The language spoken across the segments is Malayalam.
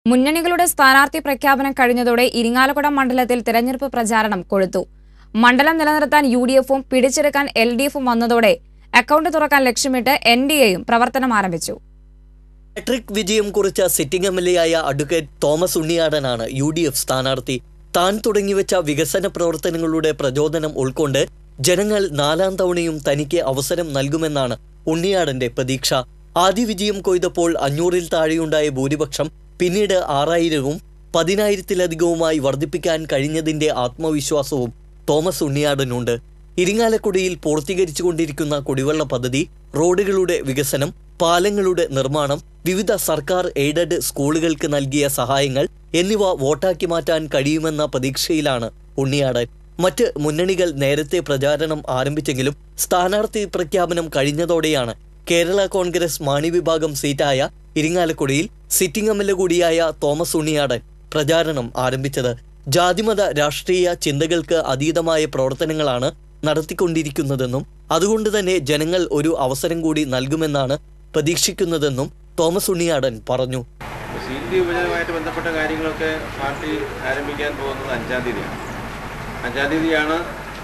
മുന്നണികളുടെ സ്ഥാനാർത്ഥി പ്രഖ്യാപനം കഴിഞ്ഞതോടെ ഇരിങ്ങാലക്കുട മണ്ഡലത്തിൽ തെരഞ്ഞെടുപ്പ് പ്രചാരണം കൊഴുത്തു മണ്ഡലം നിലനിർത്താൻ യു ഡി എഫും പിടിച്ചെടുക്കാൻ എൽ ഡി എഫും വന്നതോടെ അക്കൗണ്ട് തുറക്കാൻ ലക്ഷ്യമിട്ട് എൻ ഡി എയും പ്രവർത്തനം ആരംഭിച്ചു ഹാട്രിക് വിജയം കുറിച്ച സിറ്റിംഗ് എം എൽ എ ആയ അഡ്വക്കേറ്റ് തോമസ് ഉണ്ണിയാടനാണ് യു ഡി എഫ് സ്ഥാനാർത്ഥി താൻ തുടങ്ങിവെച്ച വികസന പ്രവർത്തനങ്ങളുടെ പ്രചോദനം ഉൾക്കൊണ്ട് ജനങ്ങൾ നാലാം തവണയും തനിക്ക് അവസരം നൽകുമെന്നാണ് ഉണ്ണിയാടന്റെ പ്രതീക്ഷ ആദ്യ വിജയം കൊയ്തപ്പോൾ അഞ്ഞൂറിൽ താഴെയുണ്ടായ ഭൂരിപക്ഷം പിന്നീട് ആറായിരവും പതിനായിരത്തിലധികവുമായി വർദ്ധിപ്പിക്കാൻ കഴിഞ്ഞതിന്റെ ആത്മവിശ്വാസവും തോമസ് ഉണ്ണിയാടനുണ്ട് ഇരിങ്ങാലക്കുടയിൽ പൂർത്തീകരിച്ചുകൊണ്ടിരിക്കുന്ന കുടിവെള്ള പദ്ധതി റോഡുകളുടെ വികസനം പാലങ്ങളുടെ നിർമ്മാണം വിവിധ സർക്കാർ എയ്ഡഡ് സ്കൂളുകൾക്ക് നൽകിയ സഹായങ്ങൾ എന്നിവ വോട്ടാക്കി മാറ്റാൻ കഴിയുമെന്ന പ്രതീക്ഷയിലാണ് ഉണ്ണിയാടൻ മറ്റ് മുന്നണികൾ നേരത്തെ പ്രചാരണം ആരംഭിച്ചെങ്കിലും സ്ഥാനാർത്ഥി പ്രഖ്യാപനം കഴിഞ്ഞതോടെയാണ് കേരള കോൺഗ്രസ് മാണി വിഭാഗം സീറ്റായ ഇരിങ്ങാലക്കുടയിൽ സിറ്റിംഗ് എം എൽ എ കൂടിയായ തോമസ് ഉണ്ണിയാടൻ പ്രചാരണം ആരംഭിച്ചത് ജാതിമത രാഷ്ട്രീയ ചിന്തകൾക്ക് അതീതമായ പ്രവർത്തനങ്ങളാണ് നടത്തിക്കൊണ്ടിരിക്കുന്നതെന്നും അതുകൊണ്ട് തന്നെ ജനങ്ങൾ ഒരു അവസരം കൂടി നൽകുമെന്നാണ് പ്രതീക്ഷിക്കുന്നതെന്നും തോമസ് ഉണ്ണിയാടൻ പറഞ്ഞു സീറ്റ് വിഭജനവുമായിട്ട് ബന്ധപ്പെട്ട കാര്യങ്ങളൊക്കെ പാർട്ടി ആരംഭിക്കാൻ പോകുന്നത് അഞ്ചാം തീയതിയാണ് അഞ്ചാം തീയതിയാണ്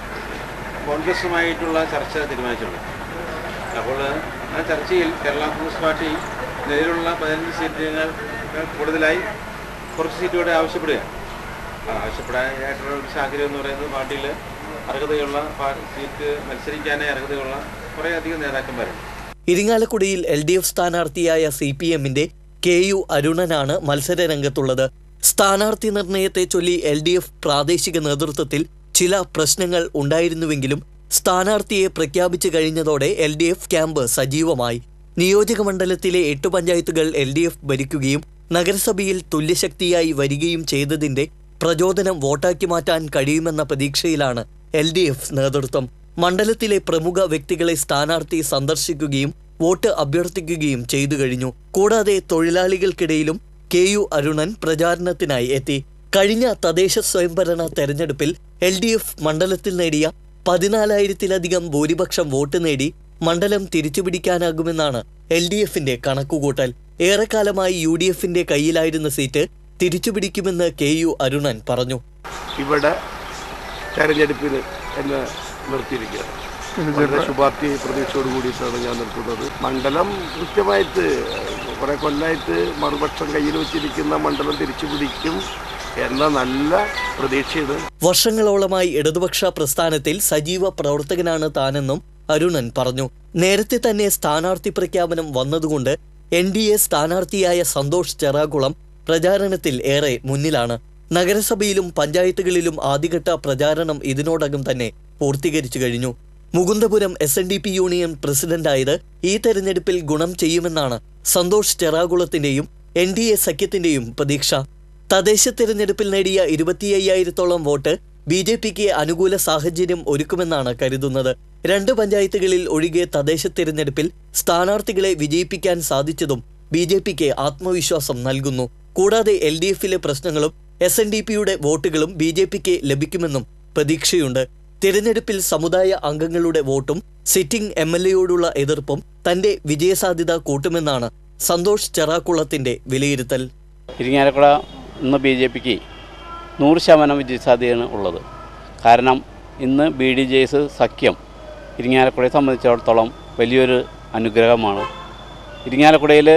കോൺഗ്രസുമായിട്ടുള്ള ചർച്ച തീരുമാനിച്ചിട്ടുള്ളത് അപ്പോൾ ആ ചർച്ചയിൽ കേരള കോൺഗ്രസ് പാർട്ടി നിലവിലുള്ള പതിനഞ്ച് സീറ്റുകൾ കൂടുതലായി കുറച്ച് സീറ്റുകൂടെ ആവശ്യപ്പെടുകയാണ് ആ ആവശ്യപ്പെടാനായിട്ടുള്ള ഒരു സാഹചര്യം എന്ന് പറയുന്നത് പാർട്ടിയിൽ അർഹതയുള്ള പാ- സീറ്റ് മത്സരിക്കാനായി അർഹതയുള്ള കുറേയധികം നേതാക്കന്മാരുണ്ട് ഇരിങ്ങാലക്കുടയിൽ എൽ ഡി എഫ് സ്ഥാനാർത്ഥിയായ സി പി എമ്മിന്റെ കെ യു അരുണനാണ് മത്സര രംഗത്തുള്ളത് സ്ഥാനാർത്ഥി നിർണയത്തെ ചൊല്ലി എൽ ഡി എഫ് പ്രാദേശിക നേതൃത്വത്തിൽ ചില പ്രശ്നങ്ങൾ ഉണ്ടായിരുന്നുവെങ്കിലും സ്ഥാനാർത്ഥിയെ പ്രഖ്യാപിച്ചു കഴിഞ്ഞതോടെ എൽ ഡി എഫ് ക്യാമ്പ് സജീവമായി നിയോജക മണ്ഡലത്തിലെ എട്ട് പഞ്ചായത്തുകൾ എൽ ഡി എഫ് ഭരിക്കുകയും നഗരസഭയിൽ തുല്യശക്തിയായി വരികയും ചെയ്തതിന്റെ പ്രചോദനം വോട്ടാക്കി മാറ്റാൻ കഴിയുമെന്ന പ്രതീക്ഷയിലാണ് എൽ ഡി എഫ് നേതൃത്വം മണ്ഡലത്തിലെ പ്രമുഖ വ്യക്തികളെ സ്ഥാനാർത്ഥി സന്ദർശിക്കുകയും വോട്ട് അഭ്യർത്ഥിക്കുകയും ചെയ്തു കഴിഞ്ഞു കൂടാതെ തൊഴിലാളികൾക്കിടയിലും കെ യു അരുണൻ പ്രചാരണത്തിനായി എത്തി കഴിഞ്ഞ തദ്ദേശ സ്വയംഭരണ തെരഞ്ഞെടുപ്പിൽ എൽ ഡി എഫ് മണ്ഡലത്തിൽ നേടിയ പതിനാലായിരത്തിലധികം ഭൂരിപക്ഷം വോട്ട് നേടി മണ്ഡലം തിരിച്ചുപിടിക്കാനാകുമെന്നാണ് എൽ ഡി എഫിന്റെ കണക്കുകൂട്ടൽ ഏറെക്കാലമായി യു ഡി എഫിന്റെ കയ്യിലായിരുന്ന സീറ്റ് തിരിച്ചുപിടിക്കുമെന്ന് കെ യു അരുണൻ പറഞ്ഞു ഇവിടെ തെരഞ്ഞെടുപ്പിന് എന്നെ നിർത്തിയിരിക്കുകയാണ് വളരെ ശുഭാപ്തി പ്രതീക്ഷയോട് കൂടിയിട്ടാണ് ഞാൻ നിർത്തുന്നത് മണ്ഡലം കൃത്യമായിട്ട് കുറെ കൊല്ലമായിട്ട് മറുപക്ഷം കയ്യിൽ വെച്ചിരിക്കുന്ന മണ്ഡലം തിരിച്ചു പിടിക്കും എന്ന നല്ല പ്രതീക്ഷയുണ്ട് വർഷങ്ങളോളമായി ഇടതുപക്ഷ പ്രസ്ഥാനത്തിൽ സജീവ പ്രവർത്തകനാണ് താനെന്നും അരുണൻ പറഞ്ഞു നേരത്തെ തന്നെ സ്ഥാനാർത്ഥി പ്രഖ്യാപനം വന്നതുകൊണ്ട് എൻ ഡി എ സ്ഥാനാർത്ഥിയായ സന്തോഷ് ചെറാകുളം പ്രചാരണത്തിൽ ഏറെ മുന്നിലാണ് നഗരസഭയിലും പഞ്ചായത്തുകളിലും ആദ്യഘട്ട പ്രചാരണം ഇതിനോടകം തന്നെ പൂർത്തീകരിച്ചു കഴിഞ്ഞു Mukundapuram S N D P union പ്രസിഡന്റായത് ഈ തെരഞ്ഞെടുപ്പിൽ ഗുണം ചെയ്യുമെന്നാണ് സന്തോഷ് ചെറാകുളത്തിന്റെയും എൻ ഡി എ സഖ്യത്തിന്റെയും പ്രതീക്ഷ തദ്ദേശ തെരഞ്ഞെടുപ്പിൽ നേടിയ ഇരുപത്തി അയ്യായിരത്തോളം വോട്ട് ബി ജെ പിക്ക് അനുകൂല സാഹചര്യം ഒരുക്കുമെന്നാണ് കരുതുന്നത് രണ്ട് പഞ്ചായത്തുകളിൽ ഒഴികെ തദ്ദേശ തെരഞ്ഞെടുപ്പിൽ സ്ഥാനാർത്ഥികളെ വിജയിപ്പിക്കാൻ സാധിച്ചതും ബി ജെ പിക്ക് ആത്മവിശ്വാസം നൽകുന്നു കൂടാതെ എൽ ഡി എഫിലെ പ്രശ്നങ്ങളും എസ് എൻ ഡി പിയുടെ വോട്ടുകളും ബി ജെ പിക്ക് ലഭിക്കുമെന്നും പ്രതീക്ഷയുണ്ട് തിരഞ്ഞെടുപ്പിൽ സമുദായ അംഗങ്ങളുടെ വോട്ടും സിറ്റിംഗ് എം എൽ എയോടുള്ള എതിർപ്പും തന്റെ വിജയസാധ്യത കൂട്ടുമെന്നാണ് സന്തോഷ് ചെറാക്കുളത്തിന്റെ വിലയിരുത്തൽ ഇരിങ്ങാലക്കുട ഇന്ന് ബി ജെ പിക്ക് നൂറ് ശതമാനം വിജയസാധ്യതയാണ് ഉള്ളത് കാരണം ഇന്ന് ബി ഡി ജെ എസ് സഖ്യം ഇരിങ്ങാലക്കുടയെ സംബന്ധിച്ചിടത്തോളം വലിയൊരു അനുഗ്രഹമാണ് ഇരിങ്ങാലക്കുടയിൽ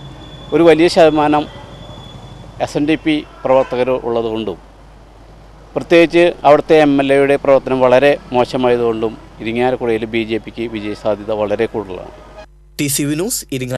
ഒരു വലിയ ശതമാനം എസ് എൻ ഡി പി പ്രവർത്തകർ ഉള്ളതുകൊണ്ടും പ്രത്യേകിച്ച് അവിടുത്തെ എം എൽ എയുടെ പ്രവർത്തനം വളരെ മോശമായതുകൊണ്ടും ഇരിങ്ങാലക്കുടയിൽ ബി ജെ പിക്ക് വിജയസാധ്യത വളരെ കൂടുതലാണ് ടി സി വിനൂസ് ഇരിങ്ങ